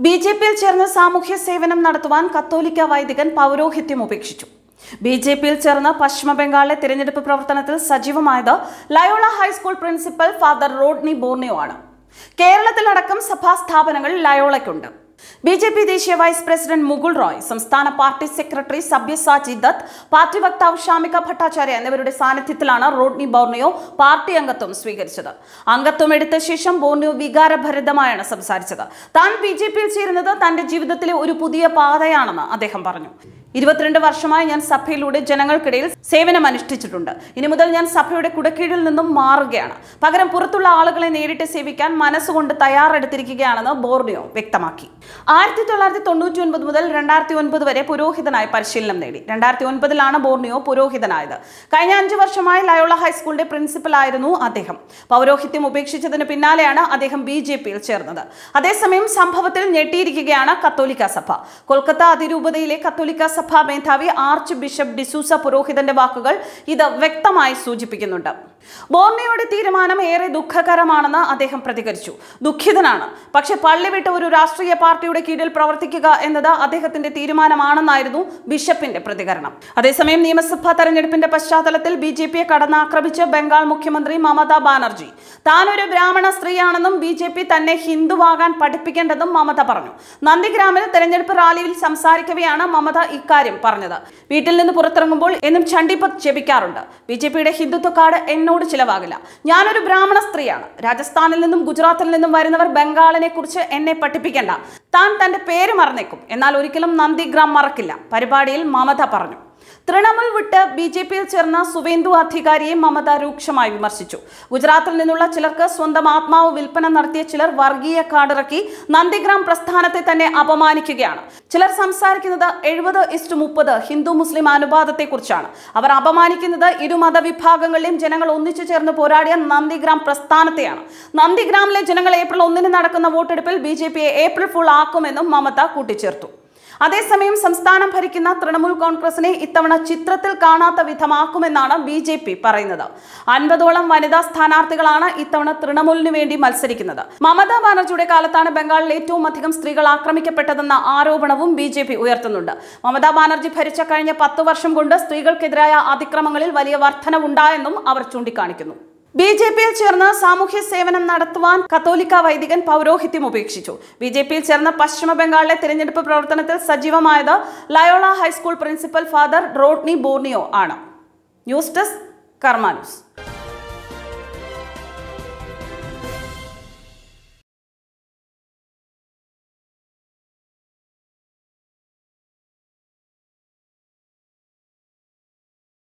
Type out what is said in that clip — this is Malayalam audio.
ബി ജെ പിയിൽ ചേർന്ന് സാമൂഹ്യ സേവനം നടത്തുവാൻ കത്തോലിക്ക വൈദികൻ പൗരോഹിത്യം ഉപേക്ഷിച്ചു ബി ജെ പിയിൽ ചേർന്ന് പശ്ചിമ ബംഗാളിലെ തിരഞ്ഞെടുപ്പ് പ്രവർത്തനത്തിൽ സജീവമായത് Loyola high school principal father Rodney Borneo ആണ് കേരളത്തിലടക്കം സഭാ സ്ഥാപനങ്ങൾ ലയോളയ്ക്കുണ്ട് ബി ജെ പി ദേശീയ വൈസ് പ്രസിഡന്റ് മുകുൾ റോയ് സംസ്ഥാന party secretary Sabyasachi Dutt party വക്താവ് ഷാമിക ഭട്ടാചാര്യ എന്നിവരുടെ സാന്നിധ്യത്തിലാണ് റോഡ്നി ബോർണിയോ പാർട്ടി അംഗത്വം സ്വീകരിച്ചത് അംഗത്വം എടുത്ത ശേഷം ബോർണിയോ വികാരഭരിതമായാണ് സംസാരിച്ചത് താൻ ബി ജെ പിയിൽ ചേരുന്നത് തന്റെ ജീവിതത്തിലെ ഒരു പുതിയ പാതയാണെന്ന് അദ്ദേഹം പറഞ്ഞു ഇരുപത്തിരണ്ട് വർഷമായി ഞാൻ സഭയിലൂടെ ജനങ്ങൾക്കിടയിൽ സേവനം അനുഷ്ഠിച്ചിട്ടുണ്ട് ഇനി മുതൽ ഞാൻ സഭയുടെ കുടക്കീഴിൽ നിന്നും മാറുകയാണ് പകരം പുറത്തുള്ള ആളുകളെ നേരിട്ട് സേവിക്കാൻ മനസ്സുകൊണ്ട് തയ്യാറെടുത്തിരിക്കുകയാണെന്ന് ബോർണിയോ വ്യക്തമാക്കി ആയിരത്തി തൊള്ളായിരത്തി തൊണ്ണൂറ്റി ഒൻപത് മുതൽ രണ്ടായിരത്തി ഒൻപത് വരെ പുരോഹിതനായി പരിശീലനം നേടി രണ്ടായിരത്തി ഒൻപതിലാണ് ബോർണിയോ പുരോഹിതനായത് കഴിഞ്ഞ അഞ്ചു വർഷമായി ലയോള ഹൈസ്കൂളിന്റെ പ്രിൻസിപ്പൽ ആയിരുന്നു അദ്ദേഹം പൗരോഹിത്യം ഉപേക്ഷിച്ചതിന് പിന്നാലെയാണ് അദ്ദേഹം ബി ജെ പിയിൽ ചേർന്നത് അതേസമയം സംഭവത്തിൽ ഞെട്ടിയിരിക്കുകയാണ് കത്തോലിക്ക സഭ കൊൽക്കത്ത അതിരൂപതയിലെ കത്തോലിക്ക സഭാ മേധാവി ആർച്ച് ബിഷപ്പ് ഡിസൂസ പുരോഹിതന്റെ വാക്കുകൾ ഇത് വ്യക്തമായി സൂചിപ്പിക്കുന്നുണ്ട് ബോർണിയോയുടെ തീരുമാനം ഏറെ ദുഃഖകരമാണെന്ന് അദ്ദേഹം പ്രതികരിച്ചു ദുഃഖിതനാണ് പക്ഷെ പള്ളി വിട്ട് ഒരു രാഷ്ട്രീയ പാർട്ടിയുടെ കീഴിൽ പ്രവർത്തിക്കുക എന്നത് അദ്ദേഹത്തിന്റെ തീരുമാനമാണെന്നായിരുന്നു ബിഷപ്പിന്റെ പ്രതികരണം അതേസമയം നിയമസഭാ തെരഞ്ഞെടുപ്പിന്റെ പശ്ചാത്തലത്തിൽ ബി ജെ പിയെ കടന്നാക്രമിച്ച് ബംഗാൾ മുഖ്യമന്ത്രി മമതാ ബാനർജി താൻ ഒരു ബ്രാഹ്മണ സ്ത്രീയാണെന്നും ബി ജെ പി തന്നെ ഹിന്ദുവാകാൻ പഠിപ്പിക്കേണ്ടതും മമത പറഞ്ഞു നന്ദിഗ്രാമിൽ തെരഞ്ഞെടുപ്പ് റാലിയിൽ സംസാരിക്കവെയാണ് മമത ഇക്കാര്യം പറഞ്ഞത് വീട്ടിൽ നിന്ന് പുറത്തിറങ്ങുമ്പോൾ എന്നും ചണ്ഡിപത് ജപിക്കാറുണ്ട് ബി ജെ പിയുടെ ഹിന്ദുത്വ കാർഡ് എന്നോട് ചിലവാകില്ല ഞാനൊരു ബ്രാഹ്മണ സ്ത്രീയാണ് രാജസ്ഥാനിൽ നിന്നും ഗുജറാത്തിൽ നിന്നും വരുന്നവർ ബംഗാളിനെ കുറിച്ച് എന്നെ പഠിപ്പിക്കേണ്ട താൻ തന്റെ പേര് മറന്നേക്കും എന്നാൽ ഒരിക്കലും നന്ദിഗ്രാം മറക്കില്ല പരിപാടിയിൽ മമത പറഞ്ഞു തൃണമൂൽ വിട്ട് ബി ജെ പിയിൽ ചേർന്ന സുവേന്ദു അധികാരിയെ മമത രൂക്ഷമായി വിമർശിച്ചു ഗുജറാത്തിൽ നിന്നുള്ള ചിലർക്ക് സ്വന്തം ആത്മാവ് വിൽപ്പന നടത്തിയ ചിലർ വർഗീയ കാർഡിറക്കി നന്ദിഗ്രാം പ്രസ്ഥാനത്തെ തന്നെ അപമാനിക്കുകയാണ് ചിലർ സംസാരിക്കുന്നത് എഴുപത് ഇസ്റ്റു മുപ്പത് ഹിന്ദു മുസ്ലിം അനുപാതത്തെക്കുറിച്ചാണ് അവർ അപമാനിക്കുന്നത് ഇരു മതവിഭാഗങ്ങളിലെയും ജനങ്ങൾ ഒന്നിച്ചു ചേർന്ന് പോരാടിയ നന്ദിഗ്രാം പ്രസ്ഥാനത്തെയാണ് നന്ദിഗ്രാമിലെ ജനങ്ങൾ ഏപ്രിൽ ഒന്നിന് നടക്കുന്ന വോട്ടെടുപ്പിൽ ബി ജെ പിയെ ഏപ്രിൽ ഫുൾ ആക്കുമെന്നും മമത കൂട്ടിച്ചേർത്തു അതേസമയം സംസ്ഥാനം ഭരിക്കുന്ന തൃണമൂൽ കോൺഗ്രസിനെ ഇത്തവണ ചിത്രത്തിൽ കാണാത്ത വിധമാക്കുമെന്നാണ് ബി ജെ പി പറയുന്നത് അൻപതോളം വനിതാ സ്ഥാനാർത്ഥികളാണ് ഇത്തവണ തൃണമൂലിന് വേണ്ടി മത്സരിക്കുന്നത് മമതാ ബാനർജിയുടെ കാലത്താണ് ബംഗാളിൽ ഏറ്റവും അധികം സ്ത്രീകൾ ആക്രമിക്കപ്പെട്ടതെന്ന ആരോപണവും ബി ജെ പി ഉയർത്തുന്നുണ്ട് മമതാ ബാനർജി ഭരിച്ച കഴിഞ്ഞ പത്ത് വർഷം കൊണ്ട് സ്ത്രീകൾക്കെതിരായ അതിക്രമങ്ങളിൽ വലിയ വർധനവുണ്ടായെന്നും അവർ ചൂണ്ടിക്കാണിക്കുന്നു ബി ജെ പിയിൽ ചേർന്ന് സാമൂഹ്യ സേവനം നടത്തുവാൻ കത്തോലിക്ക വൈദികൻ പൗരോഹിത്യം ഉപേക്ഷിച്ചു ബി ജെ പിയിൽ ചേർന്ന് പശ്ചിമ ബംഗാളിലെ തിരഞ്ഞെടുപ്പ് പ്രവർത്തനത്തിൽ സജീവമായത് Loyola high school principal father Rodney Borneo ആണ് ന്യൂസ് ഡെസ്ക് കർമാ ന്യൂസ്